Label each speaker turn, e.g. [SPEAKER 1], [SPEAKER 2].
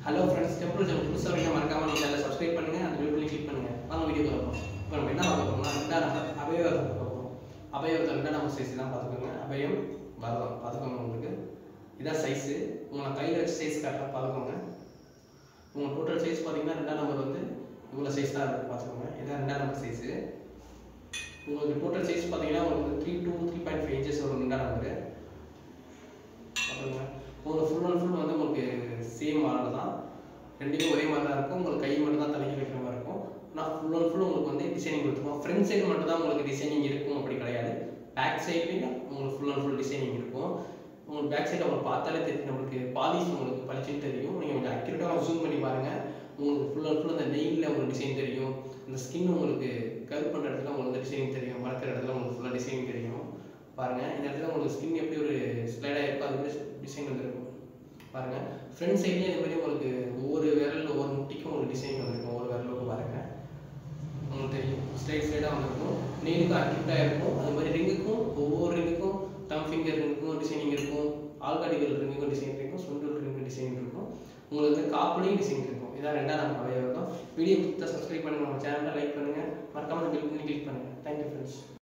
[SPEAKER 1] hello friends temple ஜம் புதுசாக வரீங்க மறக்காம நம்ம சேனலை சப்ஸ்கிரைப் பண்ணுங்க அந்த பெல் பண்ணி கிளிக் பண்ணுங்க வாங்க வீடியோ பார்ப்போம் இப்போ நம்ம என்ன பார்க்க போறோம்னா ரெண்டாம் நம்பர் அபயவரத்தை பார்க்க போகிறோம் அபயவரத்தை ரெண்டாம் நம்பர் சைஸ் தான் பார்த்துக்கோங்க அபயம் பரதம் பார்த்துக்கோங்க உங்களுக்கு இதான் சைஸு உங்களை கையில் வச்சு சைஸ் காட்டுறேன் பார்த்துக்கோங்க உங்கள் டோட்டல் சைஸ் பார்த்தீங்கன்னா ரெண்டாம் நம்பர் வந்து இவ்வளோ சைஸ் தான் இருக்குது பார்த்துக்கோங்க இதான் ரெண்டாம் நம்பர் சைஸு உங்களுக்கு டோட்டல் சைஸ் பார்த்தீங்கன்னா உங்களுக்கு three two three point five inches வரும் ரெண்டாம் நம்பரு பார்த்துக்கோங்க உங்களுக்கு ஃபுல் அண்ட் ஃபுல் வந்து உங்களுக்கு சேம் மாடல் தான் ரெண்டுமே ஒரே மாதிரி தான் இருக்கும் உங்களுக்கு கை மட்டும் தான் தலைக்கு வைக்கிற மாதிரி இருக்கும் ஆனால் ஃபுல் அண்ட் ஃபுல் உங்களுக்கு வந்து டிசைனிங் கொடுத்துருக்கோம் ஃப்ரண்ட் சைடு மட்டும் தான் உங்களுக்கு டிசைனிங் இருக்கும் அப்படி கிடையாது பேக் சைட்லேயும் உங்களுக்கு ஃபுல் அண்ட் ஃபுல் டிசைனிங் இருக்கும் உங்களுக்கு பேக் சைடு உங்களுக்கு பார்த்தாலே தெரியும் நம்மளுக்கு பாலிஷ் உங்களுக்கு பளிச்சுன்னு தெரியும் நீங்கள் கொஞ்சம் அக்யூரேட்டாக ஜூம் பண்ணி பாருங்கள் உங்களுக்கு ஃபுல் அண்ட் ஃபுல் அந்த நெயிலில் உங்களுக்கு டிசைன் தெரியும் அந்த ஸ்கின் உங்களுக்கு கவர் பண்ணுற இடத்துல உங்களுக்கு டிசைனிங் தெரியும் வளர்க்குற இடத்துல உங்களுக்கு ஃபுல்லாக டிசைனிங் தெரியும் பாருங்கள் இந்த இடத்துல உங்களுக்கு ஸ்கின் எப்படி ஒரு ஸ்லைடாக இருக்கோ அது மாதிரி டிசைன் வந்துருக்கும் பாருங்கள் ஃப்ரண்ட் சைட்லேயும் இது மாதிரி உங்களுக்கு ஒவ்வொரு விரலில் ஒவ்வொரு முட்டிக்கும் உங்களுக்கு டிசைன் வந்திருக்கும் ஒவ்வொரு விரலுக்கும் பாருங்கள் உங்களுக்கு தெரியும் ஸ்ட்ரைட் ஸ்ட்ரைட்டாக வந்திருக்கும் நெயிலுக்கும் அக்யூட்டாக இருக்கும் அது மாதிரி ரிங்குக்கும் ஒவ்வொரு ரிங்குக்கும் தம் ஃபிங்கர் ரிங்குக்கும் டிசைனிங் இருக்கும் ஆல்காடிகள் ரிங்குக்கும் டிசைன் இருக்கும் சுண்டல் ரிங்கு டிசைன் இருக்கும் உங்களுக்கு வந்து காப்புலையும் டிசைன் இருக்கும் இதான் ரெண்டாம் நம்ம அவையாக இருக்கும் வீடியோ கொடுத்தா சப்ஸ்கிரைப் பண்ணுங்கள் நம்ம சேனலை லைக் பண்ணுங்கள் மறக்காமல் பெல் பண்ணி கிளிக் பண்ணுங்கள் தேங்க்யூ ஃப்ரெண்ட்ஸ்